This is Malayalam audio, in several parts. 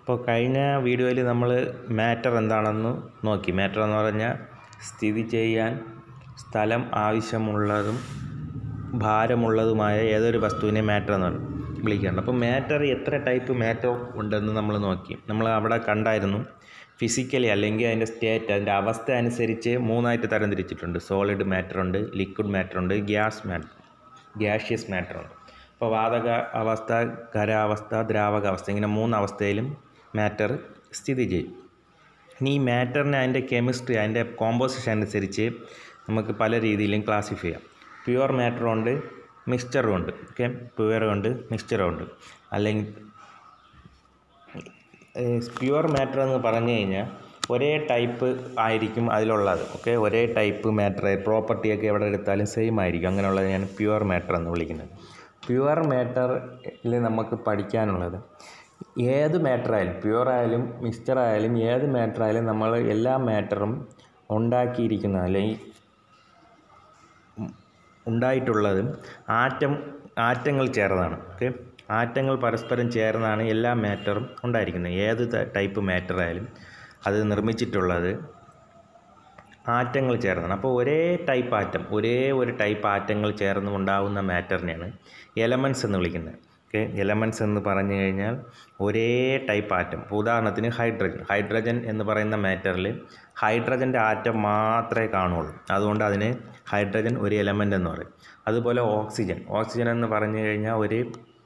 അപ്പോൾ കഴിഞ്ഞ വീഡിയോയിൽ നമ്മൾ മാറ്റർ എന്താണെന്ന് നോക്കി മാറ്റർ എന്ന് പറഞ്ഞാൽ സ്ഥിതി ചെയ്യാൻ സ്ഥലം ആവശ്യമുള്ളതും ഭാരമുള്ളതുമായ ഏതൊരു വസ്തുവിനെ മാറ്റർ എന്ന് പറയും വിളിക്കുകയാണ് അപ്പോൾ മാറ്റർ എത്ര ടൈപ്പ് മാറ്റർ ഉണ്ടെന്ന് നമ്മൾ നോക്കി നമ്മൾ അവിടെ കണ്ടായിരുന്നു ഫിസിക്കലി അല്ലെങ്കിൽ അതിൻ്റെ സ്റ്റേറ്റ് അതിൻ്റെ അവസ്ഥ അനുസരിച്ച് മൂന്നായിട്ട് തരംതിരിച്ചിട്ടുണ്ട് സോളിഡ് മാറ്റർ ഉണ്ട് ലിക്വിഡ് മാറ്റർ ഉണ്ട് ഗ്യാസ് മാറ്റർ ഗ്യാഷ്യസ് മാറ്റർ ഉണ്ട് അപ്പോൾ വാതക അവസ്ഥ ഖരാവസ്ഥ ദ്രാവകാവസ്ഥ ഇങ്ങനെ മൂന്ന് അവസ്ഥയിലും മാറ്റർ സ്ഥിതി ചെയ്യും ഇനി ഈ മാറ്ററിനെ അതിൻ്റെ കെമിസ്ട്രി അതിൻ്റെ കോമ്പോസിഷൻ അനുസരിച്ച് നമുക്ക് പല രീതിയിലും ക്ലാസിഫൈ ചെയ്യാം പ്യുവർ മാറ്ററും ഉണ്ട് മിക്സ്ചറും ഉണ്ട് ഓക്കെ പ്യുവറും ഉണ്ട് മിക്സ്ചറും ഉണ്ട് അല്ലെങ്കിൽ പ്യുവർ മാറ്റർ എന്ന് പറഞ്ഞു കഴിഞ്ഞാൽ ഒരേ ടൈപ്പ് ആയിരിക്കും അതിലുള്ളത് ഓക്കെ ഒരേ ടൈപ്പ് മാറ്റർ പ്രോപ്പർട്ടിയൊക്കെ എവിടെ എടുത്താലും സെയിം ആയിരിക്കും അങ്ങനെയുള്ളത് ഞാൻ പ്യുവർ മാറ്റർ എന്ന് വിളിക്കുന്നത് പ്യുവർ മാറ്ററിൽ നമുക്ക് പഠിക്കാനുള്ളത് ഏത് മാറ്റർ ആയാലും പ്യുവർ ആയാലും മിക്സ്ചർ ആയാലും ഏത് മാറ്റർ ആയാലും നമ്മൾ എല്ലാ മാറ്ററും ഉണ്ടാക്കിയിരിക്കുന്ന അല്ലെങ്കിൽ ഉണ്ടായിട്ടുള്ളത് ആറ്റം ആറ്റങ്ങൾ ചേർന്നതാണ് ഓക്കെ ആറ്റങ്ങൾ പരസ്പരം ചേർന്നാണ് എല്ലാ മാറ്ററും ഉണ്ടായിരിക്കുന്നത് ഏത് ടൈപ്പ് മാറ്റർ ആയാലും അത് നിർമ്മിച്ചിട്ടുള്ളത് ആറ്റങ്ങൾ ചേർന്നാണ് അപ്പോൾ ഒരേ ടൈപ്പ് ആറ്റം ഒരേ ഒരു ടൈപ്പ് ആറ്റങ്ങൾ ചേർന്ന് ഉണ്ടാകുന്ന മാറ്ററിനെയാണ് എലമെൻറ്റ്സ് എന്ന് വിളിക്കുന്നത് ഓക്കെ എലമെൻറ്റ്സ് എന്ന് പറഞ്ഞു കഴിഞ്ഞാൽ ഒരേ ടൈപ്പ് ആറ്റം ഇപ്പോൾ ഉദാഹരണത്തിന് ഹൈഡ്രജൻ ഹൈഡ്രജൻ എന്ന് പറയുന്ന മാറ്ററിൽ ഹൈഡ്രജൻ്റെ ആറ്റം മാത്രമേ കാണുള്ളൂ അതുകൊണ്ട് അതിന് ഹൈഡ്രജൻ ഒരു എലമെൻ്റ് എന്ന് പറയും അതുപോലെ ഓക്സിജൻ ഓക്സിജൻ എന്ന് പറഞ്ഞു കഴിഞ്ഞാൽ ഒരു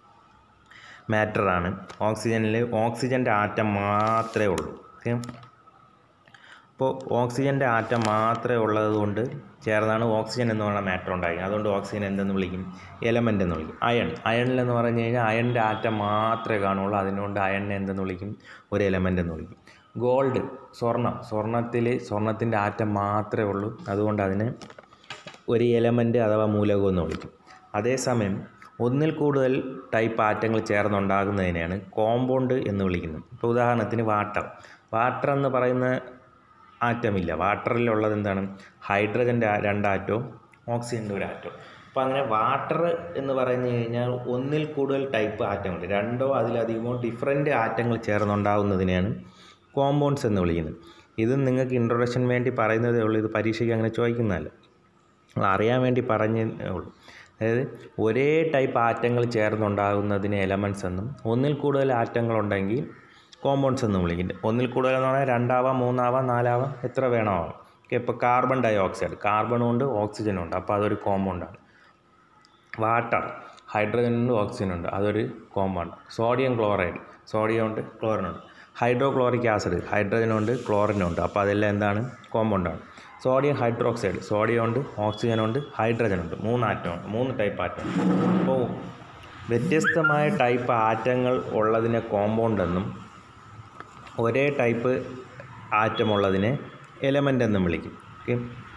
മാറ്ററാണ് ഓക്സിജനിൽ ഓക്സിജൻ്റെ ആറ്റം മാത്രമേ ഉള്ളൂ ഓക്കെ അപ്പോൾ ഓക്സിജൻ്റെ ആറ്റം മാത്രമേ ഉള്ളത് കൊണ്ട് ചേർന്നാണ് ഓക്സിജൻ എന്ന് പറയുന്ന മാറ്റർ ഉണ്ടായിരിക്കുന്നത് അതുകൊണ്ട് ഓക്സിജൻ എന്തെന്ന് വിളിക്കും എലമെൻ്റ് എന്ന് വിളിക്കും അയൺ അയണിൽ എന്ന് പറഞ്ഞു കഴിഞ്ഞാൽ അയണിൻ്റെ ആറ്റം മാത്രമേ കാണുള്ളൂ അതിനുകൊണ്ട് അയണിനെ എന്തെന്ന് വിളിക്കും ഒരു എലമെൻ്റ് എന്ന് വിളിക്കും ഗോൾഡ് സ്വർണം സ്വർണത്തിൽ സ്വർണത്തിൻ്റെ ആറ്റം മാത്രമേ ഉള്ളൂ അതുകൊണ്ട് അതിനെ ഒരു എലമെൻ്റ് അഥവാ മൂലകം എന്ന് വിളിക്കും അതേസമയം ഒന്നിൽ കൂടുതൽ ടൈപ്പ് ആറ്റങ്ങൾ ചേർന്നുണ്ടാകുന്നതിനെയാണ് കോമ്പൗണ്ട് എന്ന് വിളിക്കുന്നത് ഇപ്പോൾ ഉദാഹരണത്തിന് വാട്ടർ വാട്ടർ എന്ന് പറയുന്ന ആറ്റമില്ല വാട്ടറിലുള്ളത് എന്താണ് ഹൈഡ്രജൻ്റെ രണ്ട് ആറ്റവും ഓക്സിജൻ്റെ ഒരു ആറ്റവും അപ്പോൾ അങ്ങനെ വാട്ടർ എന്ന് പറഞ്ഞു കഴിഞ്ഞാൽ ഒന്നിൽ കൂടുതൽ ടൈപ്പ് ആറ്റങ്ങൾ രണ്ടോ അതിലധികമോ ഡിഫറെൻറ്റ് ആറ്റങ്ങൾ ചേർന്നുണ്ടാകുന്നതിനെയാണ് കോമ്പൗണ്ട്സ് എന്ന് വിളിക്കുന്നത് ഇത് നിങ്ങൾക്ക് ഇൻട്രൊഡക്ഷൻ വേണ്ടി പറയുന്നതേ ഉള്ളൂ ഇത് പരീക്ഷയ്ക്ക് അങ്ങനെ ചോദിക്കുന്നതല്ല നമ്മൾ അറിയാൻ വേണ്ടി പറഞ്ഞേ ഉള്ളൂ അതായത് ഒരേ ടൈപ്പ് ആറ്റങ്ങൾ ചേർന്നുണ്ടാകുന്നതിന് എലമെൻറ്റ്സ് എന്നും ഒന്നിൽ കൂടുതൽ ആറ്റങ്ങളുണ്ടെങ്കിൽ കോമ്പൗണ്ട്സ് എന്ന് വിളിക്കും ഒന്നിൽ കൂടുതൽ എന്ന് പറഞ്ഞാൽ രണ്ടാവാം മൂന്നാവാം നാലാവാം എത്ര വേണമാവാം ഓക്കെ ഇപ്പോൾ കാർബൺ ഡൈ ഓക്സൈഡ് കാർബണും ഉണ്ട് ഓക്സിജനും ഉണ്ട് അപ്പോൾ അതൊരു കോമ്പൗണ്ടാണ് വാട്ടർ ഹൈഡ്രജനുണ്ട് ഓക്സിജനുണ്ട് അതൊരു കോമ്പൗണ്ട് സോഡിയം ക്ലോറൈഡ് സോഡിയം ഉണ്ട് ക്ലോറിൻ ഉണ്ട് ഹൈഡ്രോക്ലോറിക് ആസിഡ് ഹൈഡ്രജനുണ്ട് ക്ലോറിനുണ്ട് അപ്പോൾ അതെല്ലാം എന്താണ് കോമ്പൗണ്ടാണ് സോഡിയം ഹൈഡ്രോക്സൈഡ് സോഡിയം ഉണ്ട് ഓക്സിജൻ ഉണ്ട് ഹൈഡ്രജൻ ഉണ്ട് മൂന്ന് ആറ്റമാണ് മൂന്ന് ടൈപ്പ് ആറ്റം അപ്പോൾ വ്യത്യസ്തമായ ടൈപ്പ് ആറ്റങ്ങൾ ഉള്ളതിനെ കോമ്പൗണ്ട് എന്നും ഒരേ ടൈപ്പ് ആറ്റമുള്ളതിനെ എലമെൻ്റ് എന്നും വിളിക്കും ഓക്കെ